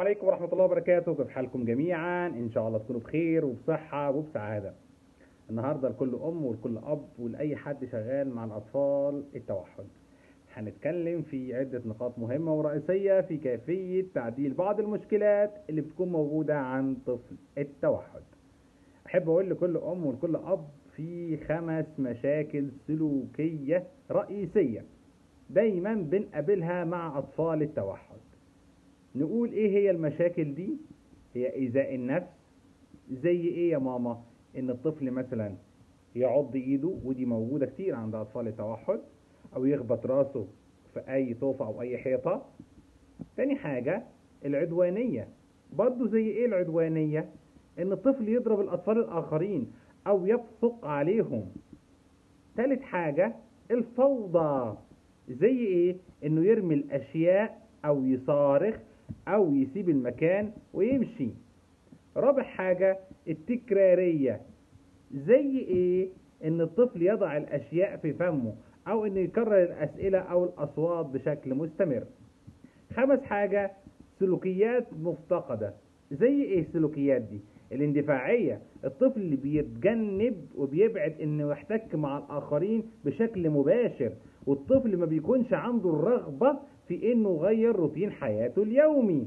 عليكم ورحمة الله وبركاته كيف حالكم جميعا إن شاء الله تكونوا بخير وبصحة وبسعادة النهاردة لكل أم ولكل أب ولأي حد شغال مع الأطفال التوحد هنتكلم في عدة نقاط مهمة ورئيسية في كيفية تعديل بعض المشكلات اللي بتكون موجودة عند طفل التوحد أحب أقول لكل أم ولكل أب في خمس مشاكل سلوكية رئيسية دايما بنقابلها مع أطفال التوحد نقول ايه هي المشاكل دي هي ايذاء النفس زي ايه يا ماما ان الطفل مثلا يعض ايده ودي موجودة كتير عند اطفال التوحد او يخبط راسه في اي طوفة او اي حيطة تاني حاجة العدوانية برضو زي ايه العدوانية ان الطفل يضرب الاطفال الاخرين او يبصق عليهم تالت حاجة الفوضى زي ايه انه يرمي الاشياء او يصارخ او يسيب المكان ويمشي رابع حاجة التكرارية زي ايه ان الطفل يضع الاشياء في فمه او انه يكرر الاسئلة او الاصوات بشكل مستمر خامس حاجة سلوكيات مفتقدة زي ايه السلوكيات دي الاندفاعية الطفل اللي بيتجنب وبيبعد انه يحتك مع الاخرين بشكل مباشر والطفل ما بيكونش عنده الرغبة في انه يغير روتين حياته اليومي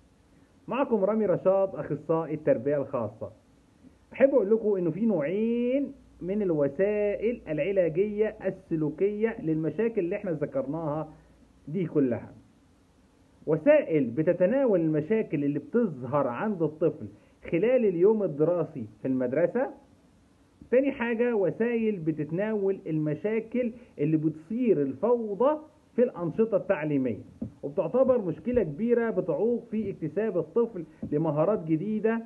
معكم رامي رشاد اخصائي التربية الخاصة احب اقول لكم انه في نوعين من الوسائل العلاجية السلوكية للمشاكل اللي احنا ذكرناها دي كلها وسائل بتتناول المشاكل اللي بتظهر عند الطفل خلال اليوم الدراسي في المدرسة تاني حاجة وسائل بتتناول المشاكل اللي بتصير الفوضى في الأنشطة التعليمية وبتعتبر مشكلة كبيرة بتعوق في اكتساب الطفل لمهارات جديدة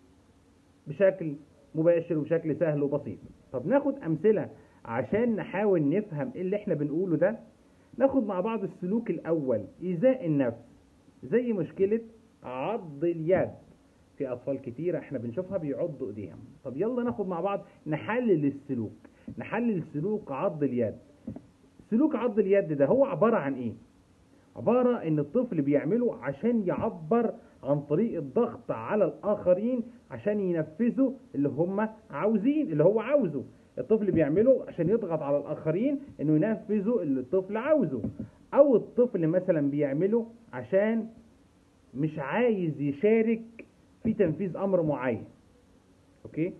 بشكل مباشر وبشكل سهل وبسيط طب ناخد أمثلة عشان نحاول نفهم ايه اللي احنا بنقوله ده ناخد مع بعض السلوك الأول إيذاء النفس زي مشكلة عض اليد في أطفال كتيرة احنا بنشوفها بيعضوا ايديهم طب يلا ناخد مع بعض نحلل السلوك نحلل سلوك عض اليد سلوك عض اليد ده هو عبارة عن ايه عبارة ان الطفل بيعمله عشان يعبر عن طريق الضغط على الاخرين عشان ينفذوا اللي هم عاوزين اللي هو عاوزه الطفل بيعمله عشان يضغط على الاخرين انه ينفذوا اللي الطفل عاوزه او الطفل مثلا بيعمله عشان مش عايز يشارك في تنفيذ امر معين اوكي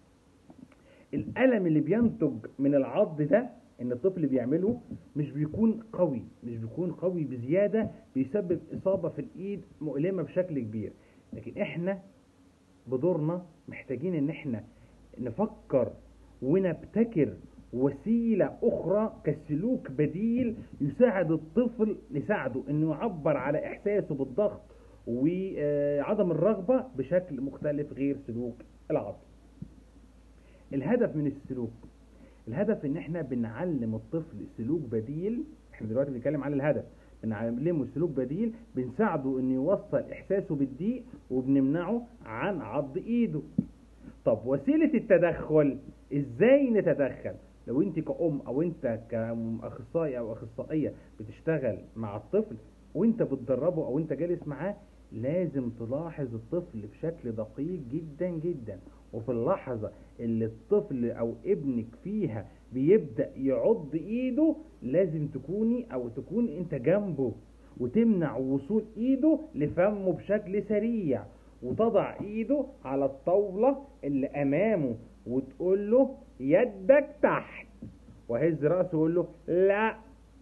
الالم اللي بينتج من العض ده ان الطفل بيعمله مش بيكون قوي مش بيكون قوي بزيادة بيسبب اصابة في الايد مؤلمة بشكل كبير لكن احنا بدورنا محتاجين ان احنا نفكر ونبتكر وسيلة أخرى كسلوك بديل يساعد الطفل نساعده إنه يعبر على إحساسه بالضغط وعدم الرغبة بشكل مختلف غير سلوك العض الهدف من السلوك الهدف ان احنا بنعلم الطفل سلوك بديل احنا دلوقتي بنتكلم عن الهدف بنعلمه سلوك بديل بنساعده انه يوصل احساسه بالضيق وبنمنعه عن عض ايده طب وسيلة التدخل ازاي نتدخل لو انت كأم او انت كأخصائي او اخصائية بتشتغل مع الطفل وانت بتدربه او انت جالس معاه لازم تلاحظ الطفل بشكل دقيق جدا جدا وفي اللحظة اللي الطفل او ابنك فيها بيبدأ يعض ايده لازم تكوني او تكون انت جنبه وتمنع وصول ايده لفمه بشكل سريع وتضع ايده على الطاولة اللي امامه وتقول له يدك تحت وهز رأسه ويقول له لا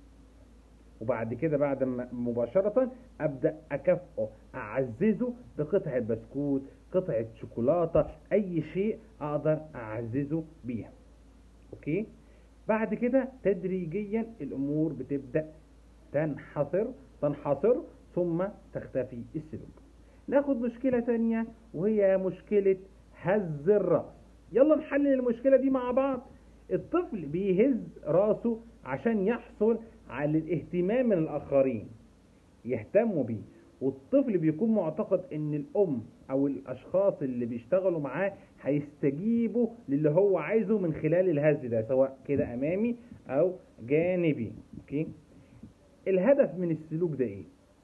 وبعد كده بعد ما مباشرة ابدأ اكافئه اعززه بقطعة بسكوت قطعة شوكولاتة اي شيء اقدر اعززه بيها اوكي بعد كده تدريجيا الامور بتبدأ تنحصر تنحصر ثم تختفي السلوك ناخد مشكلة تانية وهي مشكلة هز الرأس يلا نحلل المشكلة دي مع بعض الطفل بيهز راسه عشان يحصل على الاهتمام من الآخرين يهتموا بيه والطفل بيكون معتقد ان الام او الاشخاص اللي بيشتغلوا معاه هيستجيبوا للي هو عايزه من خلال الهز ده سواء كده امامي او جانبي اوكي الهدف من السلوك ده ايه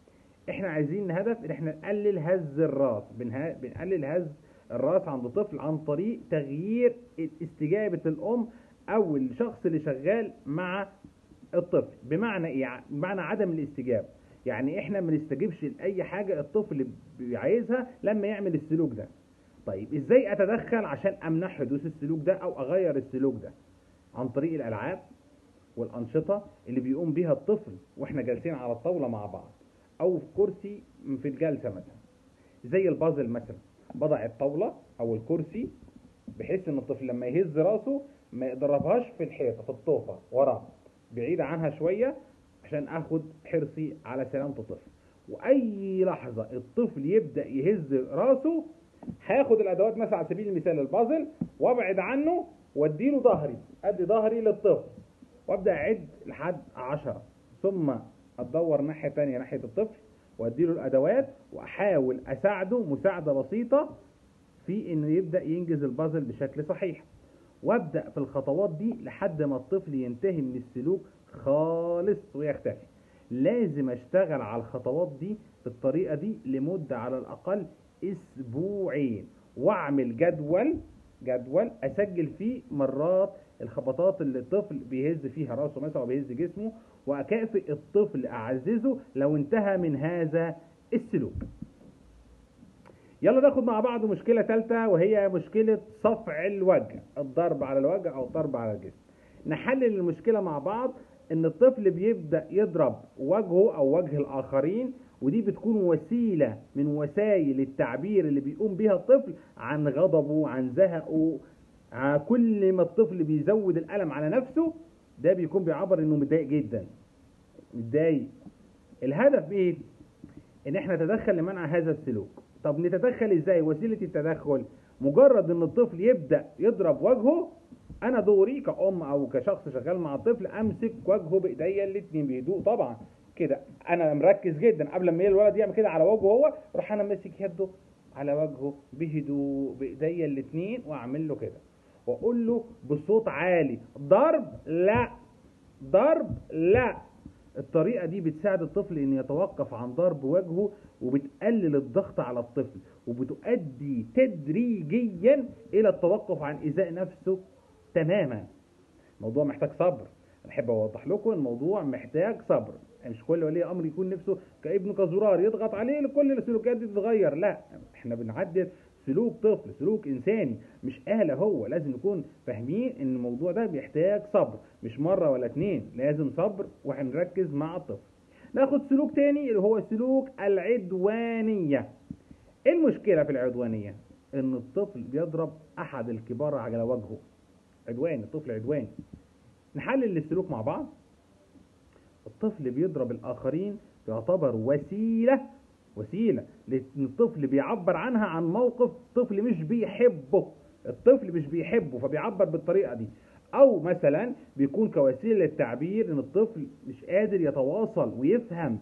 احنا عايزين هدف ان احنا نقلل هز الراس بنها... بنقلل هز الراس عند طفل عن طريق تغيير استجابة الام او الشخص اللي شغال مع الطفل بمعنى ايه بمعنى عدم الاستجابة يعني احنا ما بنستجيبش لاي حاجة الطفل عايزها لما يعمل السلوك ده طيب ازاي اتدخل عشان امنع حدوث السلوك ده او اغير السلوك ده عن طريق الالعاب والانشطة اللي بيقوم بيها الطفل واحنا جالسين على الطاولة مع بعض او في كرسي في الجلسة مثلا زي البازل مثلا بضع الطاولة او الكرسي بحيث ان الطفل لما يهز راسه ما يضربهاش في الحيطة في الطوفة وراه بعيد عنها شوية عشان اخد حرصي على سلامة الطفل واي لحظة الطفل يبدأ يهز راسه هاخد الادوات مثلا على سبيل المثال البازل وابعد عنه واديله ظهري ادي ظهري للطفل وابدا اعد لحد عشرة ثم ادور ناحية تانية ناحية الطفل واديله الادوات واحاول اساعده مساعدة بسيطة في انه يبدأ ينجز البازل بشكل صحيح وابدأ في الخطوات دي لحد ما الطفل ينتهي من السلوك خالص ويختفي لازم اشتغل على الخطوات دي بالطريقة دي لمدة على الاقل اسبوعين واعمل جدول جدول اسجل فيه مرات الخبطات اللي الطفل بيهز فيها راسه مثلا او بيهز جسمه واكافئ الطفل اعززه لو انتهى من هذا السلوك يلا ناخد مع بعض مشكلة ثالثة وهي مشكلة صفع الوجه الضرب على الوجه او الضرب على الجسم نحلل المشكلة مع بعض ان الطفل بيبدأ يضرب وجهه او وجه الاخرين ودي بتكون وسيلة من وسائل التعبير اللي بيقوم بها الطفل عن غضبه عن زهقه كل ما الطفل بيزود الألم على نفسه ده بيكون بيعبر انه متضايق جدا متضايق الهدف ايه ان احنا نتدخل لمنع هذا السلوك طب نتدخل ازاي وسيلة التدخل مجرد ان الطفل يبدأ يضرب وجهه انا دوري كأم او كشخص شغال مع الطفل امسك وجهه بايديا الاتنين بهدوء طبعا كده انا مركز جدا قبل ما الولد يعمل كده على وجهه هو راح انا ماسك يده على وجهه بهدوء بايديا الاتنين واعمل له كده واقول له بصوت عالي ضرب لا ضرب لا الطريقة دي بتساعد الطفل ان يتوقف عن ضرب وجهه وبتقلل الضغط على الطفل وبتؤدي تدريجيا الى التوقف عن ايذاء نفسه تماما الموضوع محتاج صبر احب اوضح لكم الموضوع محتاج صبر يعني مش كل ولي امر يكون نفسه كابنه كزرار يضغط عليه لكل السلوكيات دي تتغير لا احنا بنعدل سلوك طفل سلوك انساني مش آلة هو لازم نكون فاهمين ان الموضوع ده بيحتاج صبر مش مرة ولا اتنين لازم صبر وهنركز مع الطفل ناخد سلوك تاني اللي هو سلوك العدوانية ايه المشكلة في العدوانية ان الطفل بيضرب احد الكبار على وجهه عدواني الطفل عدواني نحلل السلوك مع بعض الطفل بيضرب الآخرين يعتبر وسيلة وسيلة لأن الطفل بيعبر عنها عن موقف طفل مش بيحبه الطفل مش بيحبه فبيعبر بالطريقة دي أو مثلا بيكون كوسيلة للتعبير إن الطفل مش قادر يتواصل ويفهم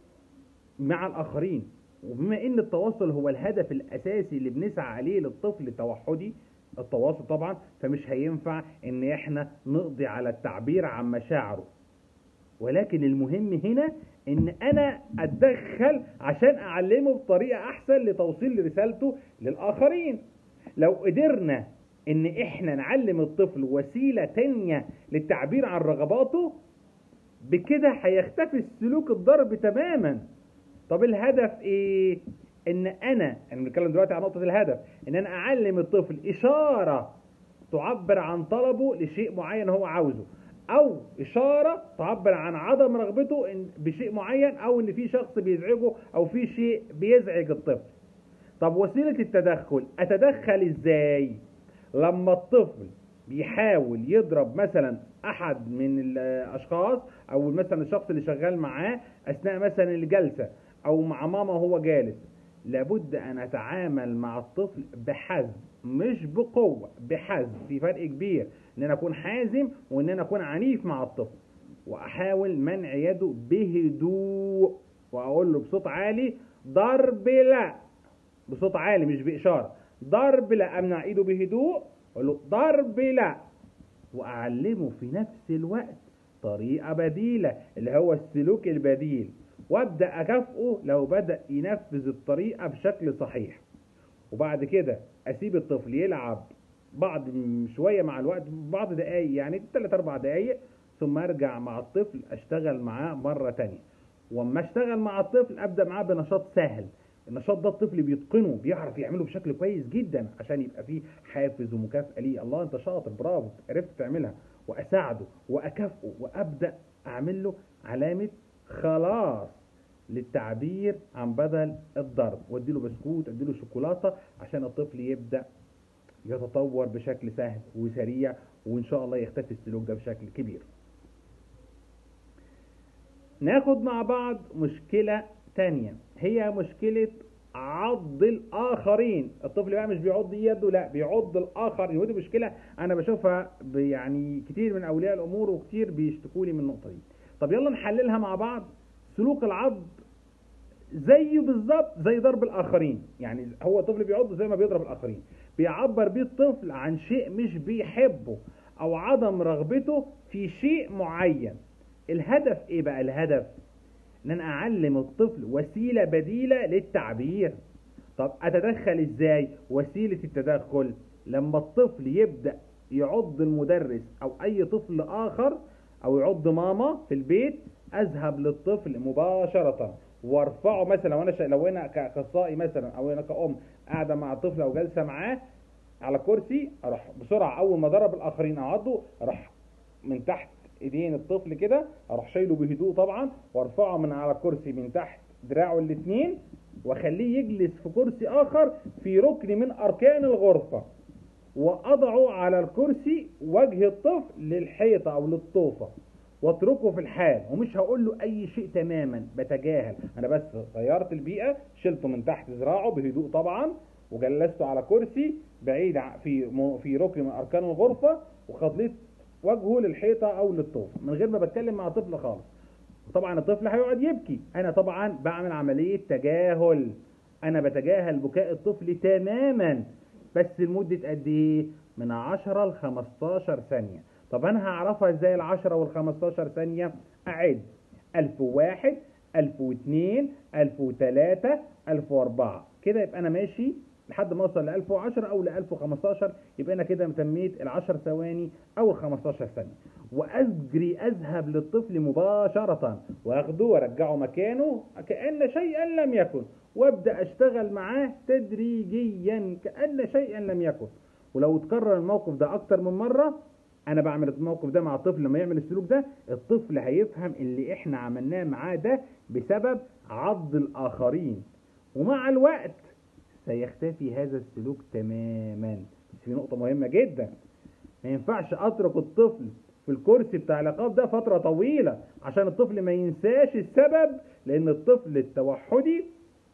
مع الآخرين وبما إن التواصل هو الهدف الأساسي اللي بنسعى عليه للطفل التوحدي التواصل طبعا فمش هينفع إن إحنا نقضي على التعبير عن مشاعره ولكن المهم هنا ان انا اتدخل عشان اعلمه بطريقة احسن لتوصيل رسالته للاخرين لو قدرنا ان احنا نعلم الطفل وسيلة تانية للتعبير عن رغباته بكده هيختفي السلوك الضرب تماما طب الهدف ايه ان انا انا بنتكلم دلوقتي عن نقطة الهدف ان انا اعلم الطفل اشارة تعبر عن طلبه لشيء معين هو عاوزه او اشارة تعبر عن عدم رغبته إن بشيء معين او ان في شخص بيزعجه او في شيء بيزعج الطفل طب وسيلة التدخل اتدخل ازاي لما الطفل بيحاول يضرب مثلا احد من الاشخاص او مثلا الشخص اللي شغال معاه اثناء مثلا الجلسة او مع ماما وهو جالس لابد ان اتعامل مع الطفل بحزم مش بقوة بحزم في فرق كبير ان انا اكون حازم وان انا اكون عنيف مع الطفل واحاول منع يده بهدوء واقول له بصوت عالي ضرب لا بصوت عالي مش باشاره ضرب لا امنع ايده بهدوء اقول له ضرب لا واعلمه في نفس الوقت طريقه بديله اللي هو السلوك البديل وابدا اكافئه لو بدا ينفذ الطريقه بشكل صحيح وبعد كده اسيب الطفل يلعب بعض شويه مع الوقت بعض دقايق يعني 3 4 دقايق ثم ارجع مع الطفل اشتغل معاه مره تانية واما اشتغل مع الطفل ابدا معاه بنشاط سهل النشاط ده الطفل بيتقنه بيعرف يعمله بشكل كويس جدا عشان يبقى فيه حافز ومكافأة ليه الله انت شاطر برافو عرفت تعملها واساعده واكافئه وابدا اعمل له علامة خلاص للتعبير عن بدل الضرب واديله بسكوت اديله شوكولاته عشان الطفل يبدا يتطور بشكل سهل وسريع وان شاء الله يختفي السلوك ده بشكل كبير ناخد مع بعض مشكلة تانية هي مشكلة عض الآخرين الطفل بقى مش بيعض يده لا بيعض الآخر ودي مشكلة أنا بشوفها يعني كتير من أولياء الأمور وكتير بيشتكوا لي من النقطة دي طب يلا نحللها مع بعض سلوك العض زيه بالظبط زي ضرب الآخرين يعني هو الطفل بيعض زي ما بيضرب الآخرين بيعبر بيه الطفل عن شيء مش بيحبه أو عدم رغبته في شيء معين الهدف ايه بقى الهدف ان انا اعلم الطفل وسيلة بديلة للتعبير طب اتدخل ازاي وسيلة التدخل لما الطفل يبدأ يعض المدرس او اي طفل اخر او يعض ماما في البيت اذهب للطفل مباشرة وارفعه مثلا وانا لو انا كاخصائي مثلا او انا كأم قاعدة مع الطفل او جالسة معاه على كرسي اروح بسرعة اول ما ضرب الاخرين اعضه اروح من تحت ايدين الطفل كده اروح شايله بهدوء طبعا وارفعه من على الكرسي من تحت دراعه الاثنين واخليه يجلس في كرسي اخر في ركن من اركان الغرفة واضعه على الكرسي وجه الطفل للحيطة او للطوفة واتركه في الحال ومش هقول له اي شيء تماما بتجاهل انا بس غيرت البيئة شلته من تحت ذراعه بهدوء طبعا وجلسته على كرسي بعيد في في ركن من اركان الغرفة وخليت وجهه للحيطة او للطوفة من غير ما بتكلم مع طفل خالص طبعا الطفل هيقعد يبكي انا طبعا بعمل عملية تجاهل انا بتجاهل بكاء الطفل تماما بس لمدة قد ايه من 10 ل 15 ثانية طب انا هعرفها ازاي ال 10 وال 15 ثانية اعد 1001 1002 1003 1004 كده يبقى انا ماشي لحد ما اوصل ل 1010 او ل 1015 يبقى انا كده تميت ال 10 ثواني او ال 15 ثانيه واجري اذهب للطفل مباشره واخده وارجعه مكانه كان شيئا لم يكن وابدا اشتغل معاه تدريجيا كان شيئا لم يكن ولو اتكرر الموقف ده اكتر من مره انا بعمل الموقف ده مع الطفل لما يعمل السلوك ده الطفل هيفهم اللي احنا عملناه معاه ده بسبب عض الاخرين ومع الوقت سيختفي هذا السلوك تماما بس في نقطة مهمة جدا ما ينفعش اترك الطفل في الكرسي بتاع العقاب ده فترة طويلة عشان الطفل ما ينساش السبب لان الطفل التوحدي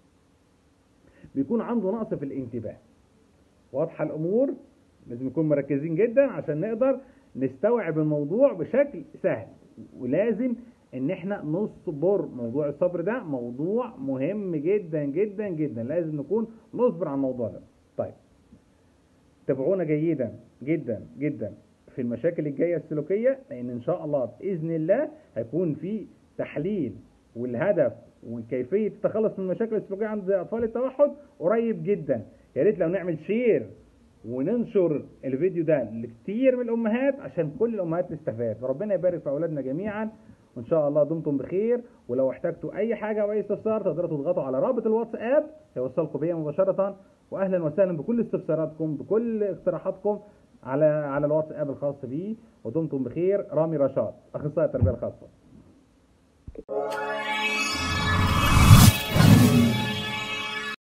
بيكون عنده نقص في الانتباه واضحة الامور لازم نكون مركزين جدا عشان نقدر نستوعب الموضوع بشكل سهل ولازم ان احنا نصبر موضوع الصبر ده موضوع مهم جدا جدا جدا لازم نكون نصبر على الموضوع ده طيب تابعونا جيدا جدا جدا في المشاكل الجاية السلوكية لان ان شاء الله باذن الله هيكون في تحليل والهدف وكيفية التخلص من المشاكل السلوكية عند اطفال التوحد قريب جدا يا ريت لو نعمل شير وننشر الفيديو ده لكتير من الامهات عشان كل الامهات تستفاد فربنا يبارك في اولادنا جميعا وان شاء الله دمتم بخير ولو احتجتوا اي حاجه او اي استفسار تقدروا تضغطوا على رابط الواتساب هيوصلكم بيا مباشره واهلا وسهلا بكل استفساراتكم بكل اقتراحاتكم على على الواتساب الخاص بي ودمتم بخير رامي رشاد اخصائي التربيه الخاصه